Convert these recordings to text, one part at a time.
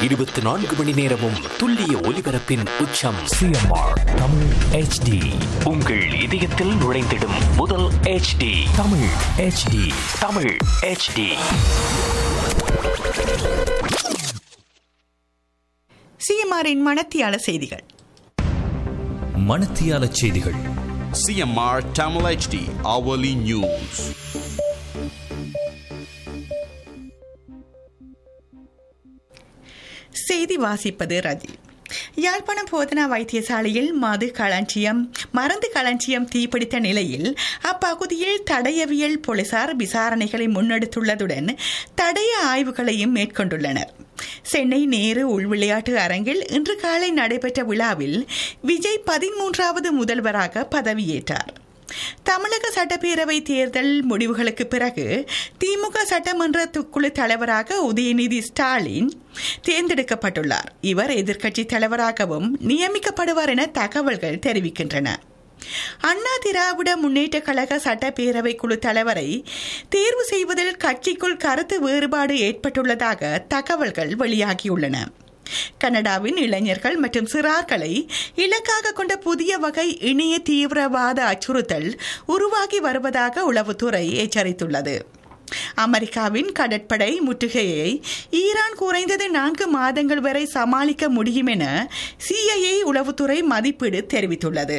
இருபத்தி நான்கு மணி நேரமும் துல்லிய ஒலிபரப்பின் உச்சம் சிஎம்ஆர் தமிழ் ஹெச்டி உங்கள் இதயத்தில் நுழைந்திடும் முதல் HD Tamil HD Tamil HD சிஎம்ஆரின் மனத்தியால செய்திகள் மணத்தியால செய்திகள் CMR Tamil HD hourly news. செய்தி வாசிப்பது ரஜி யாழ்ப்பாணம் போதனா வைத்தியசாலையில் மது களஞ்சியம் மருந்து களஞ்சியம் தீப்பிடித்த நிலையில் அப்பகுதியில் தடயவியல் போலீசார் விசாரணைகளை முன்னெடுத்துள்ளதுடன் தடய ஆய்வுகளையும் மேற்கொண்டுள்ளனர் சென்னை நேரு உள்விளையாட்டு அரங்கில் இன்று காலை நடைபெற்ற விழாவில் விஜய் பதிமூன்றாவது முதல்வராக பதவியேற்றார் தமிழக சட்டப்பேரவை தேர்தல் முடிவுகளுக்கு பிறகு திமுக சட்டமன்ற து- குழு தலைவராக உதயநிதி ஸ்டாலின் தேர்ந்தெடுக்கப்பட்டுள்ளார் இவர் எதிர்க்கட்சி தலைவராகவும் நியமிக்கப்படுவார் என தகவல்கள் தெரிவிக்கின்றன அண்ணா திராவிட முன்னேற்ற கழக சட்டப்பேரவை குழு தலைவரை தேர்வு செய்வதில் கட்சிக்குள் கருத்து வேறுபாடு ஏற்பட்டுள்ளதாக தகவல்கள் வெளியாகியுள்ளன கனடாவின் இளைஞர்கள் மற்றும் சிறார்களை இலக்காக கொண்ட புதிய வகை இணைய தீவிரவாத அச்சுறுத்தல் உருவாகி வருவதாக உளவுத்துறை எச்சரித்துள்ளது அமெரிக்காவின் கடற்படை முற்றுகையை ஈரான் குறைந்தது நான்கு மாதங்கள் வரை சமாளிக்க முடியும் என சிஐஏ உளவுத்துறை மதிப்பீடு தெரிவித்துள்ளது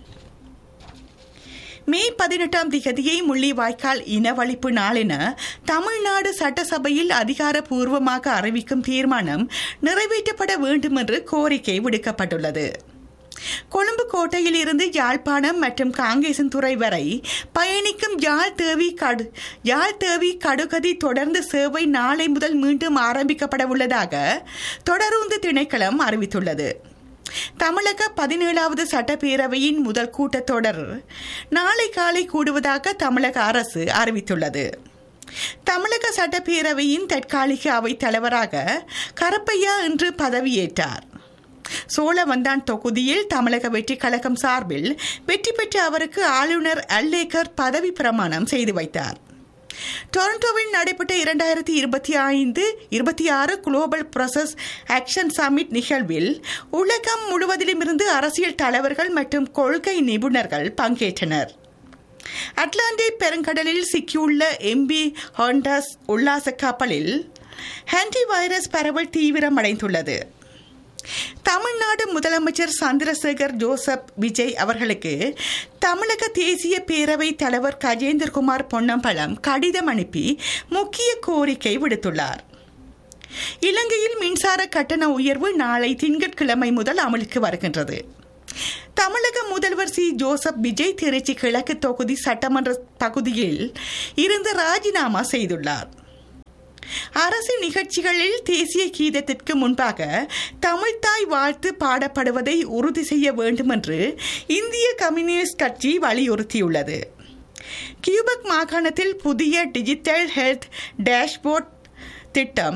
மே பதினெட்டாம் திகதியை முள்ளிவாய்க்கால் இனவழிப்பு நாளென தமிழ்நாடு சட்டசபையில் அதிகாரப்பூர்வமாக அறிவிக்கும் தீர்மானம் நிறைவேற்றப்பட வேண்டும் என்று கோரிக்கை விடுக்கப்பட்டுள்ளது கொழும்பு கோட்டையில் இருந்து யாழ்ப்பாணம் மற்றும் காங்கேசன்துறை வரை பயணிக்கும் யாழ் தேவி கடு யாழ் தேவி கடுகதி தொடர்ந்து சேவை நாளை முதல் மீண்டும் ஆரம்பிக்கப்பட உள்ளதாக தொடருந்து திணைக்களம் அறிவித்துள்ளது தமிழக பதினேழாவது சட்டப்பேரவையின் முதல் கூட்டத்தொடர் நாளை காலை கூடுவதாக தமிழக அரசு அறிவித்துள்ளது தமிழக சட்டப்பேரவையின் தற்காலிக அவைத் தலைவராக கரப்பையா இன்று பதவியேற்றார் சோழவந்தான் தொகுதியில் தமிழக வெற்றி கழகம் சார்பில் வெற்றி பெற்ற அவருக்கு ஆளுநர் அல்லேக்கர் பதவி பிரமாணம் செய்து வைத்தார் டொரண்டோவில் நடைபெற்ற இரண்டாயிரத்தி இருபத்தி ஐந்து இருபத்தி ஆறு குளோபல் ப்ரொசஸ் ஆக்ஷன் சமிட் நிகழ்வில் உலகம் முழுவதிலுமிருந்து அரசியல் தலைவர்கள் மற்றும் கொள்கை நிபுணர்கள் பங்கேற்றனர் அட்லாண்டிக் பெருங்கடலில் சிக்கியுள்ள எம்பி ஹாண்டாஸ் உல்லாச கப்பலில் ஹான்டி வைரஸ் பரவல் தீவிரமடைந்துள்ளது தமிழ்நாடு முதலமைச்சர் சந்திரசேகர் ஜோசப் விஜய் அவர்களுக்கு தமிழக தேசிய பேரவை தலைவர் கஜேந்திரகுமார் பொன்னம்பலம் கடிதம் அனுப்பி முக்கிய கோரிக்கை விடுத்துள்ளார் இலங்கையில் மின்சார கட்டண உயர்வு நாளை திங்கட்கிழமை முதல் அமலுக்கு வருகின்றது தமிழக முதல்வர் சி ஜோசப் விஜய் திருச்சி கிழக்கு தொகுதி சட்டமன்ற பகுதியில் இருந்து ராஜினாமா செய்துள்ளார் அரசு நிகழ்ச்சிகளில் தேசிய கீதத்திற்கு முன்பாக தமிழ்தாய் வாழ்த்து பாடப்படுவதை உறுதி செய்ய வேண்டும் என்று இந்திய கம்யூனிஸ்ட் கட்சி வலியுறுத்தியுள்ளது கியூபக் மாகாணத்தில் புதிய டிஜிட்டல் ஹெல்த் டேஷ்போர்ட் திட்டம்